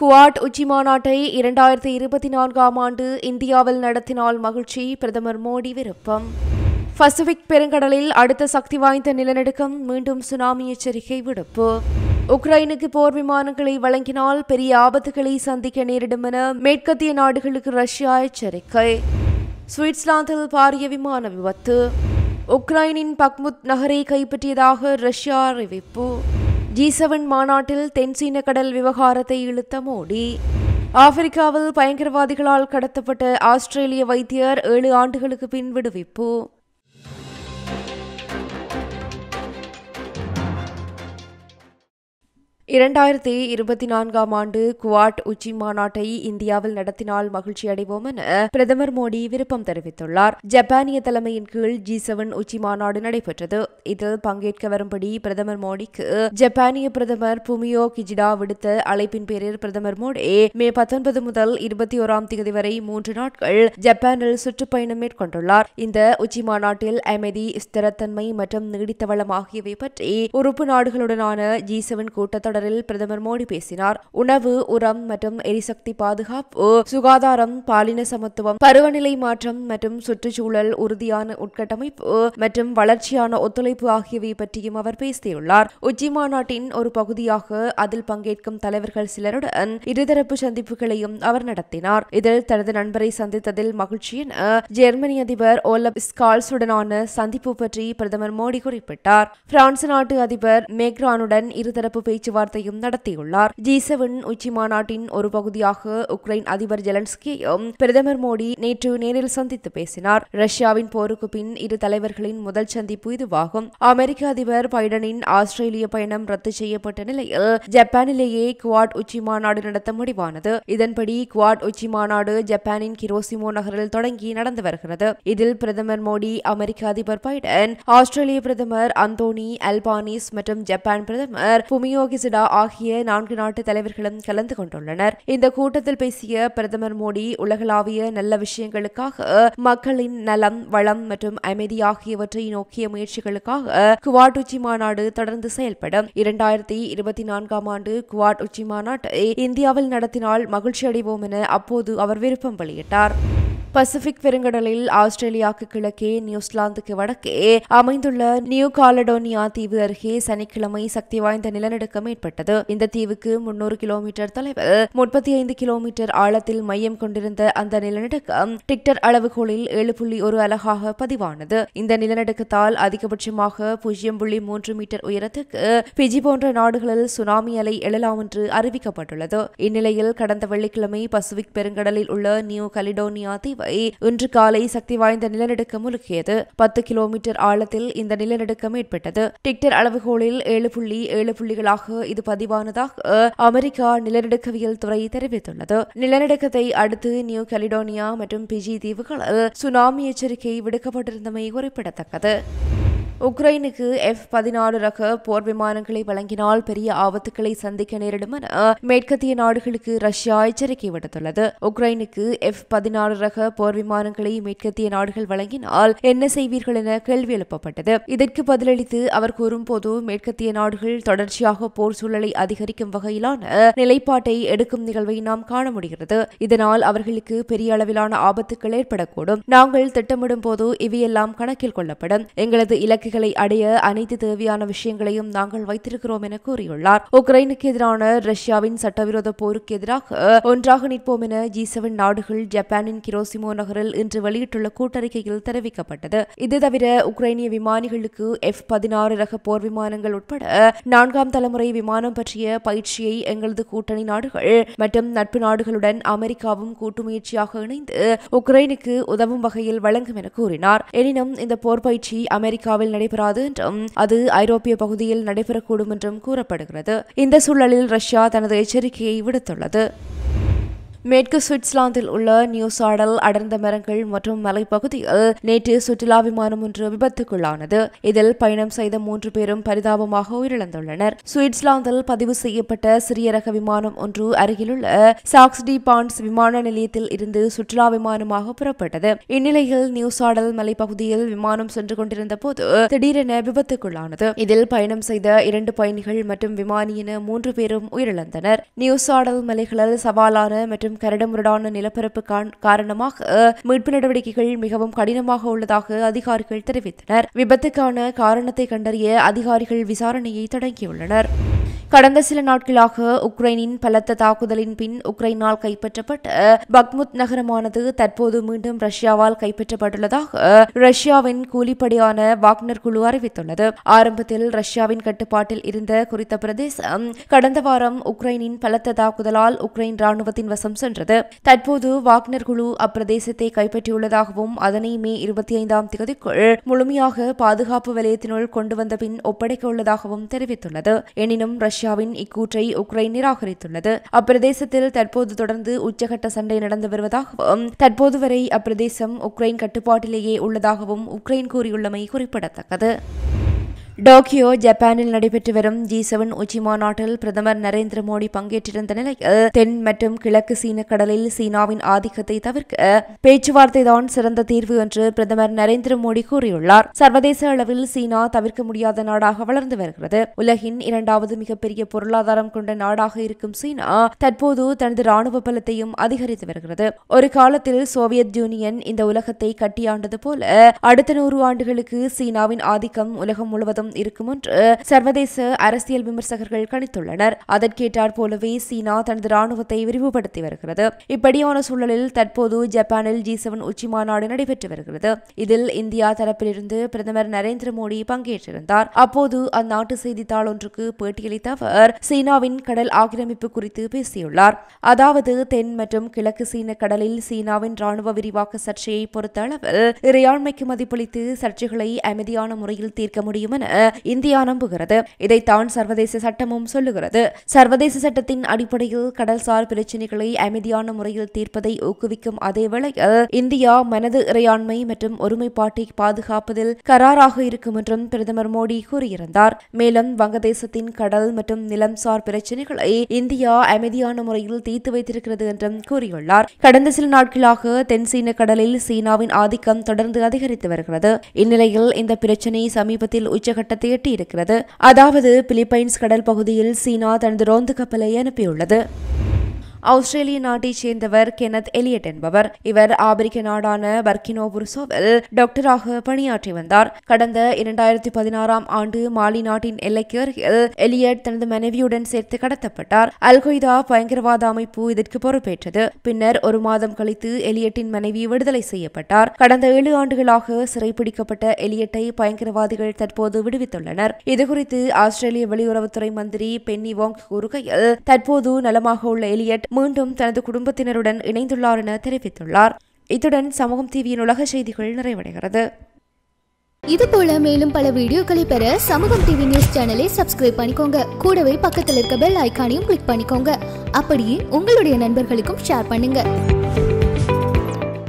quad உச்சி மாநாட்டை இரண்டாயிரத்தி இருபத்தி நான்காம் ஆண்டு இந்தியாவில் நடத்தினால் மகிழ்ச்சி பிரதமர் மோடி விருப்பம் பசிபிக் பெருங்கடலில் அடுத்த சக்தி வாய்ந்த நிலநடுக்கம் மீண்டும் சுனாமி எச்சரிக்கை விடுப்பு உக்ரைனுக்கு போர் விமானங்களை வழங்கினால் பெரிய ஆபத்துகளை சந்திக்க நேரிடும் என மேற்கத்திய நாடுகளுக்கு ரஷ்யா எச்சரிக்கை சுவிட்சர்லாந்தில் பாரிய விமான விபத்து உக்ரைனின் பக்முத் நகரை கைப்பற்றியதாக ரஷ்யா அறிவிப்பு ஜி செவன் மாநாட்டில் தென்சீன கடல் விவகாரத்தை இழுத்த மோடி ஆப்பிரிக்காவில் பயங்கரவாதிகளால் கடத்தப்பட்ட ஆஸ்திரேலிய வைத்தியர் ஏழு ஆண்டுகளுக்கு பின் விடுவிப்பு இரண்டாயிரத்தி இருபத்தி நான்காம் ஆண்டு குவாட் உச்சி மாநாட்டை இந்தியாவில் நடத்தினால் மகிழ்ச்சி அடைவோம் என பிரதமர் மோடி விருப்பம் தெரிவித்துள்ளார் ஜப்பானிய தலைமையின் கீழ் ஜி செவன் உச்சி மாநாடு நடைபெற்றது இதில் பங்கேற்க வரும்படி பிரதமர் மோடிக்கு ஜப்பானிய பிரதமர் புமியோ கிஜிடா விடுத்த அழைப்பின் பேரில் பிரதமர் மோடி மே பத்தொன்பது முதல் இருபத்தி ஓராம் தேதி வரை மூன்று நாட்கள் ஜப்பானில் சுற்றுப்பயணம் மேற்கொண்டுள்ளார் இந்த உச்சி மாநாட்டில் அமைதி ஸ்திரத்தன்மை மற்றும் நீடித்த வளம் ஆகியவை பற்றி உறுப்பு நாடுகளுடனான ஜி செவன் கூட்டத்தொடர் தொடரில் பிரதமர் மோடி பேசினார் உணவு உரம் மற்றும் எரிசக்தி பாதுகாப்பு சுகாதாரம் பாலின சமத்துவம் பருவநிலை மாற்றம் மற்றும் சுற்றுச்சூழல் உறுதியான உட்கட்டமைப்பு மற்றும் வளர்ச்சியான ஒத்துழைப்பு ஆகியவை பற்றியும் அவர் பேசியுள்ளார் உச்சி மாநாட்டின் ஒரு பகுதியாக அதில் பங்கேற்கும் தலைவர்கள் சிலருடன் இருதரப்பு சந்திப்புகளையும் அவர் நடத்தினார் இதில் தனது நண்பரை சந்தித்ததில் மகிழ்ச்சி என ஜெர்மனி அதிபர் ஓலப் ஸ்கால்ஸுடனான சந்திப்பு பற்றி பிரதமர் மோடி குறிப்பிட்டார் பிரான்ஸ் நாட்டு அதிபர் மேக்ரானுடன் இருதரப்பு பேச்சுவார்த்தை பேச்சுவார்த்தையும் நடத்தியுள்ளார் ஜி செவன் உச்சி மாநாட்டின் ஒரு பகுதியாக உக்ரைன் அதிபர் ஜெலன்ஸ்கியையும் பிரதமர் மோடி நேற்று நேரில் சந்தித்து பேசினார் ரஷ்யாவின் போருக்கு பின் இரு தலைவர்களின் முதல் சந்திப்பு இதுவாகும் அமெரிக்க அதிபர் பைடனின் ஆஸ்திரேலிய பயணம் ரத்து செய்யப்பட்ட நிலையில் ஜப்பானிலேயே குவாட் உச்சி மாநாடு நடத்த முடிவானது இதன்படி குவாட் உச்சி மாநாடு ஜப்பானின் கிரோசிமோ நகரில் தொடங்கி நடந்து வருகிறது இதில் பிரதமர் மோடி அமெரிக்க அதிபர் பைடன் ஆஸ்திரேலிய பிரதமர் அந்தோனி அல்பானிஸ் மற்றும் ஜப்பான் பிரதமர் புமியோ கிசிடா ஆகிய நான்கு நாட்டு தலைவர்களும் கலந்து கொண்டுள்ளனர் இந்த கூட்டத்தில் பேசிய பிரதமர் மோடி உலகளாவிய நல்ல விஷயங்களுக்காக மக்களின் நலம் வளம் மற்றும் அமைதி ஆகியவற்றை நோக்கிய முயற்சிகளுக்காக குவாட் உச்சி மாநாடு தொடர்ந்து செயல்படும் இரண்டாயிரத்தி இருபத்தி நான்காம் ஆண்டு குவாட் உச்சி மாநாட்டை இந்தியாவில் நடத்தினால் மகிழ்ச்சி அடைவோம் என அப்போது அவர் விருப்பம் வெளியிட்டார் பசிபிக் பெருங்கடலில் ஆஸ்திரேலியாவுக்கு கிழக்கே நியூசிலாந்துக்கு வடக்கே அமைந்துள்ள நியூ காலடோனியா தீவு அருகே சனிக்கிழமை சக்தி வாய்ந்த நிலநடுக்கம் ஏற்பட்டது இந்த தீவுக்கு முன்னூறு கிலோமீட்டர் தொலைவில் முப்பத்தி ஐந்து கிலோமீட்டர் ஆழத்தில் மையம் கொண்டிருந்த அந்த நிலநடுக்கம் டிக்டர் அளவுகோலில் ஏழு புள்ளி ஒரு அலகாக பதிவானது இந்த நிலநடுக்கத்தால் அதிகபட்சமாக பூஜ்ஜியம் புள்ளி மூன்று மீட்டர் உயரத்துக்கு பிஜி போன்ற நாடுகளில் சுனாமி அலை எழலாம் என்று அறிவிக்கப்பட்டுள்ளது இந்நிலையில் கடந்த வெள்ளிக்கிழமை பசிபிக் பெருங்கடலில் உள்ள நியூ கலிடோனியா தீவு தீவை இன்று காலை சக்தி வாய்ந்த நிலநடுக்கம் உலுக்கியது பத்து கிலோமீட்டர் ஆழத்தில் இந்த நிலநடுக்கம் ஏற்பட்டது டிக்டர் அளவுகோலில் ஏழு புள்ளி ஏழு புள்ளிகளாக இது பதிவானதாக அமெரிக்கா நிலநடுக்கவியல் துறை தெரிவித்துள்ளது நிலநடுக்கத்தை அடுத்து நியூ கலிடோனியா மற்றும் பிஜி தீவுகளில் சுனாமி எச்சரிக்கை விடுக்கப்பட்டிருந்தமை குறிப்பிடத்தக்கது உக்ரைனுக்கு எஃப் பதினாறு ரக போர் விமானங்களை வழங்கினால் பெரிய ஆபத்துக்களை சந்திக்க நேரிடும் என மேற்கத்திய நாடுகளுக்கு ரஷ்யா எச்சரிக்கை விடுத்துள்ளது உக்ரைனுக்கு எஃப் பதினாறு ரக போர் விமானங்களை மேற்கத்திய நாடுகள் வழங்கினால் என்ன செய்வீர்கள் என கேள்வி எழுப்பப்பட்டது இதற்கு பதிலளித்து அவர் கூறும்போது மேற்கத்திய நாடுகள் தொடர்ச்சியாக போர் சூழலை அதிகரிக்கும் வகையிலான நிலைப்பாட்டை எடுக்கும் நிகழ்வை நாம் காண முடிகிறது இதனால் அவர்களுக்கு பெரிய அளவிலான ஆபத்துக்கள் ஏற்படக்கூடும் நாங்கள் திட்டமிடும் போது இவையெல்லாம் கணக்கில் கொள்ளப்படும் எங்களது இலக்கு இலக்குகளை அடைய அனைத்து தேவையான விஷயங்களையும் நாங்கள் வைத்திருக்கிறோம் என கூறியுள்ளார் உக்ரைனுக்கு எதிரான ரஷ்யாவின் சட்டவிரோத போருக்கு எதிராக ஒன்றாக நிற்போம் என ஜி செவன் நாடுகள் ஜப்பானின் கிரோசிமோ நகரில் இன்று வெளியிட்டுள்ள கூட்டறிக்கையில் தெரிவிக்கப்பட்டது இது தவிர உக்ரைனிய விமானிகளுக்கு எஃப் பதினாறு ரக போர் விமானங்கள் உட்பட நான்காம் தலைமுறை விமானம் பற்றிய பயிற்சியை எங்களது கூட்டணி நாடுகள் மற்றும் நட்பு நாடுகளுடன் அமெரிக்காவும் கூட்டு முயற்சியாக இணைந்து உக்ரைனுக்கு உதவும் வகையில் வழங்கும் என கூறினார் எனினும் இந்த போர் பயிற்சி அமெரிக்காவில் நடைபெறாது என்றும் அது ஐரோப்பிய பகுதியில் நடைபெறக்கூடும் என்றும் கூறப்படுகிறது இந்த சூழலில் ரஷ்யா தனது எச்சரிக்கையை விடுத்துள்ளது மேற்கு சுவிட்சர்லாந்தில் உள்ள நியூ சாடல் அடர்ந்த மரங்கள் மற்றும் மலைப்பகுதியில் நேற்று சுற்றுலா விமானம் ஒன்று விபத்துக்குள்ளானது இதில் பயணம் செய்த மூன்று பேரும் பரிதாபமாக உயிரிழந்துள்ளனர் சுவிட்சர்லாந்தில் பதிவு செய்யப்பட்ட சிறிய ரக விமானம் ஒன்று அருகிலுள்ள சாக்ஸ்டி பான்ஸ் விமான நிலையத்தில் இருந்து சுற்றுலா விமானமாக புறப்பட்டது இந்நிலையில் நியூ சாடல் மலைப்பகுதியில் விமானம் சென்று கொண்டிருந்த போது திடீரென விபத்துக்குள்ளானது இதில் பயணம் செய்த இரண்டு பயணிகள் மற்றும் விமானி என மூன்று பேரும் உயிரிழந்தனர் நியூ சாடல் மலைகளில் சவாலான மற்றும் கரடுமுரடான நிலப்பரப்பு காண்- காரணமாக மீட்பு நடவடிக்கைகள் மிகவும் கடினமாக உள்ளதாக அதிகாரிகள் தெரிவித்தனர் விபத்துக்கான காரணத்தை கண்டறிய அதிகாரிகள் விசாரணையை தொடங்கியுள்ளனர் கடந்த சில நாட்களாக உக்ரைனின் பலத்த தாக்குதலின் பின் உக்ரைனால் கைப்பற்றப்பட்ட பக்முத் நகரமானது தற்போது மீண்டும் ரஷ்யாவால் கைப்பற்றப்பட்டுள்ளதாக ரஷ்யாவின் கூலிப்படையான வாக்னர் குழு அறிவித்துள்ளது ஆரம்பத்தில் ரஷ்யாவின் கட்டுப்பாட்டில் இருந்த குறித்த பிரதேசம் கடந்த வாரம் உக்ரைனின் பலத்த தாக்குதலால் உக்ரைன் ராணுவத்தின் வசம் சென்றது தற்போது வாக்னர் குழு அப்பிரதேசத்தை கைப்பற்றியுள்ளதாகவும் அதனை மே இருபத்தி ஐந்தாம் தேதிக்குள் முழுமையாக பாதுகாப்பு வலயத்தினுள் கொண்டு வந்த பின் ஒப்படைக்க உள்ளதாகவும் தெரிவித்துள்ளது எனினும் ரஷ்யாவின் இக்கூற்றை உக்ரைன் நிராகரித்துள்ளது அப்பிரதேசத்தில் தற்போது தொடர்ந்து உச்சகட்ட சண்டை நடந்து வருவதாகவும் தற்போது வரை அப்பிரதேசம் உக்ரைன் கட்டுப்பாட்டிலேயே உள்ளதாகவும் உக்ரைன் கூறியுள்ளமை குறிப்பிடத்தக்கது டோக்கியோ ஜப்பானில் நடைபெற்று வரும் ஜி செவன் உச்சி மாநாட்டில் பிரதமர் நரேந்திர மோடி பங்கேற்றிருந்த நிலையில் தென் மற்றும் கிழக்கு சீன கடலில் சீனாவின் ஆதிக்கத்தை தவிர்க்க பேச்சுவார்த்தை தான் சிறந்த தீர்வு என்று பிரதமர் நரேந்திர மோடி கூறியுள்ளார் சர்வதேச அளவில் சீனா தவிர்க்க முடியாத நாடாக வளர்ந்து வருகிறது உலகின் இரண்டாவது மிகப்பெரிய பொருளாதாரம் கொண்ட நாடாக இருக்கும் சீனா தற்போது தனது ராணுவ பலத்தையும் அதிகரித்து வருகிறது ஒரு காலத்தில் சோவியத் யூனியன் இந்த உலகத்தை கட்டியாண்டது போல அடுத்த நூறு ஆண்டுகளுக்கு சீனாவின் ஆதிக்கம் உலகம் முழுவதும் இருக்கும் என்று சர்வதேச அரசியல் விமர்சகர்கள் கணித்துள்ளனர் அதற்கேற்றாற் போலவே சீனா தனது ராணுவத்தை விரிவுபடுத்தி வருகிறது இப்படியான சூழலில் தற்போது ஜப்பானில் ஜி செவன் உச்சி மாநாடு நடைபெற்று வருகிறது இதில் இந்தியா தரப்பிலிருந்து பிரதமர் நரேந்திர மோடி பங்கேற்றிருந்தார் அப்போது அந்நாட்டு செய்தித்தாள் ஒன்றுக்கு பேட்டியளித்த அவர் சீனாவின் கடல் ஆக்கிரமிப்பு குறித்து பேசியுள்ளார் அதாவது தென் மற்றும் கிழக்கு சீன கடலில் சீனாவின் ராணுவ விரிவாக்க சர்ச்சையை பொறுத்த அளவில் இறையாண்மைக்கு மதிப்பளித்து சர்ச்சைகளை அமைதியான முறையில் தீர்க்க முடியும் என இந்தியா நம்புகிறது இதைத்தான் சர்வதேச சட்டமும் சொல்லுகிறது சர்வதேச சட்டத்தின் அடிப்படையில் கடல்சார் பிரச்சினைகளை அமைதியான முறையில் தீர்ப்பதை ஊக்குவிக்கும் அதே வேளையில் இந்தியா மனது இறையாண்மை மற்றும் ஒருமைப்பாட்டை பாதுகாப்பதில் கராராக இருக்கும் என்றும் பிரதமர் மோடி கூறியிருந்தார் மேலும் வங்கதேசத்தின் கடல் மற்றும் நிலம்சார் பிரச்சினைகளை இந்தியா அமைதியான முறையில் தீர்த்து வைத்திருக்கிறது என்றும் கூறியுள்ளார் கடந்த சில நாட்களாக தென் சீன கடலில் சீனாவின் ஆதிக்கம் தொடர்ந்து அதிகரித்து வருகிறது இந்நிலையில் இந்த பிரச்சினை சமீபத்தில் உச்சகட்டத்தை எட்டியிருக்கிறது அதாவது பிலிப்பைன்ஸ் கடல் பகுதியில் சீனா தனது ரோந்து கப்பலை அனுப்பியுள்ளது ஆஸ்திரேலிய நாட்டைச் சேர்ந்தவர் கெனத் எலியட் என்பவர் இவர் ஆப்பிரிக்க நாடான பர்கினோ புருசோவில் டாக்டராக பணியாற்றி வந்தார் கடந்த இரண்டாயிரத்தி பதினாறாம் ஆண்டு மாலி நாட்டின் எல்லைக்கு அருகில் எலியட் தனது மனைவியுடன் சேர்த்து கடத்தப்பட்டார் அல்கொய்தா பயங்கரவாத அமைப்பு இதற்கு பொறுப்பேற்றது பின்னர் ஒரு மாதம் கழித்து எலியட்டின் மனைவி விடுதலை செய்யப்பட்டார் கடந்த ஏழு ஆண்டுகளாக சிறைப்பிடிக்கப்பட்ட எலியட்டை பயங்கரவாதிகள் தற்போது விடுவித்துள்ளனர் இதுகுறித்து ஆஸ்திரேலிய வெளியுறவுத்துறை மந்திரி பென்னி வாங் கூறுகையில் தற்போது நலமாக உள்ள எலியட் மீண்டும் தனது குடும்பத்தினருடன் இணைந்துள்ளார் என தெரிவித்துள்ளார் இத்துடன் சமூகம் டிவியின் உலக செய்திகள் நிறைவடைகிறது இது போல மேலும் பல வீடியோக்களை பெற சமூகம் டிவி நியூஸ் சேனலை சப்ஸ்கிரைப் பண்ணிக்கோங்க கூடவே பக்கத்தில் இருக்க பெல் ஐகானையும் கிளிக் பண்ணிக்கோங்க அப்படியே உங்களுடைய நண்பர்களுக்கும் ஷேர் பண்ணுங்க